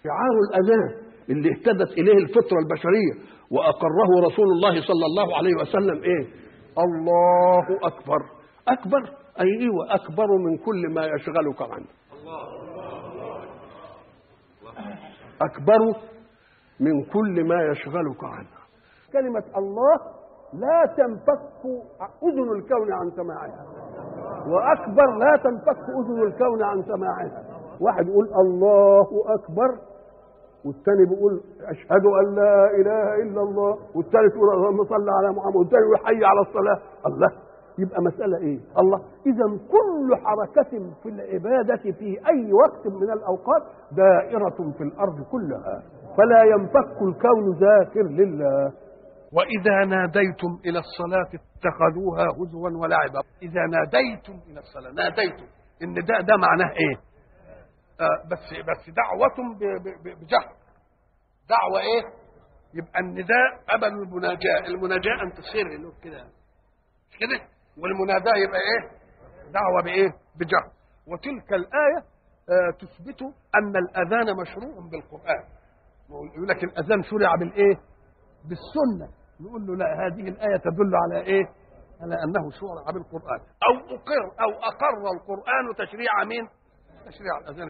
شعار الاذان اللي اهتدت اليه الفطره البشريه واقره رسول الله صلى الله عليه وسلم ايه الله اكبر اكبر اي ايوه اكبر من كل ما يشغلك عنه اكبر من كل ما يشغلك عنه كلمه الله لا تنفك اذن الكون عن سماعها واكبر لا تنفك اذن الكون عن سماعها واحد يقول الله اكبر والثاني بيقول اشهد ان لا اله الا الله والثالث يقول اللهم صل على محمد والثاني يقول حي على الصلاه الله يبقى مسألة إيه؟ الله إذا كل حركة في العبادة في أي وقت من الأوقات دائرة في الأرض كلها فلا ينفك الكون ذاكر لله وإذا ناديتم إلى الصلاة اتخذوها هزوا ولعبا إذا ناديتم إلى الصلاة ناديتم النداء ده معناه إيه آه بس بس دعوة ب- ب- ب- بجهر دعوة إيه يبقى النداء قبل المناجاة المناجاة أن تصير له كده مش كده والمناداة يبقى إيه دعوة بإيه بجهر وتلك الآية آه تثبت أن الأذان مشروع بالقرآن يقول لك الأذان شرع بالإيه بالسنة نقول له لا هذه الآية تدل على إيه على أنه شرع بالقرآن أو أقر أو أقر القرآن تشريع مين تشريع الأذان